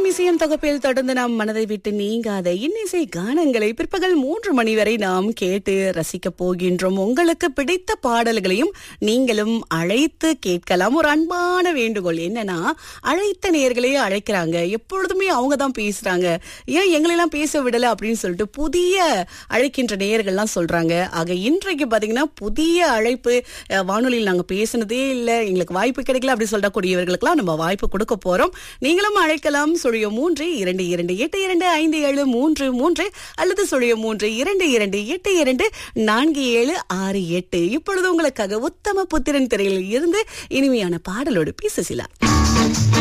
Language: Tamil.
இசையின் தொகுப்பில் தொடர்ந்து நாம் மனதை விட்டு நீங்காத இன்னிசை கானங்களை பிற்பகல் மூன்று மணி வரை நாம் கேட்டு ரசிக்க போகின்றோம் உங்களுக்கு பிடித்த பாடல்களையும் நீங்களும் அழைத்து கேட்கலாம் ஒரு அன்பான வேண்டுகோள் என்னன்னா அழைத்த நேர்களே அழைக்கிறாங்க எப்பொழுதுமே அவங்க தான் பேசுறாங்க ஏன் எங்களெல்லாம் பேச விடல அப்படின்னு சொல்லிட்டு புதிய அழைக்கின்ற நேயர்கள்லாம் சொல்றாங்க ஆக இன்றைக்கு பாத்தீங்கன்னா புதிய அழைப்பு அஹ், வானொலியில் நாங்க பேசினதே இல்லை எங்களுக்கு வாய்ப்பு கிடைக்கல அப்படி சொல்லக்கூடியவர்களுக்கெல்லாம் நம்ம வாய்ப்பு கொடுக்க போறோம் நீங்களும் அழைக்கலாம் சுழியம் மூன்று இரண்டு இரண்டு எட்டு இரண்டு ஐந்து ஏழு மூன்று மூன்று அல்லது சுழியம் மூன்று இரண்டு இரண்டு எட்டு இரண்டு நான்கு ஏழு ஆறு எட்டு இப்பொழுது உங்களுக்காக உத்தம புத்திரன் திரையில் இருந்து இனிமையான பாடலோடு பேச சிலா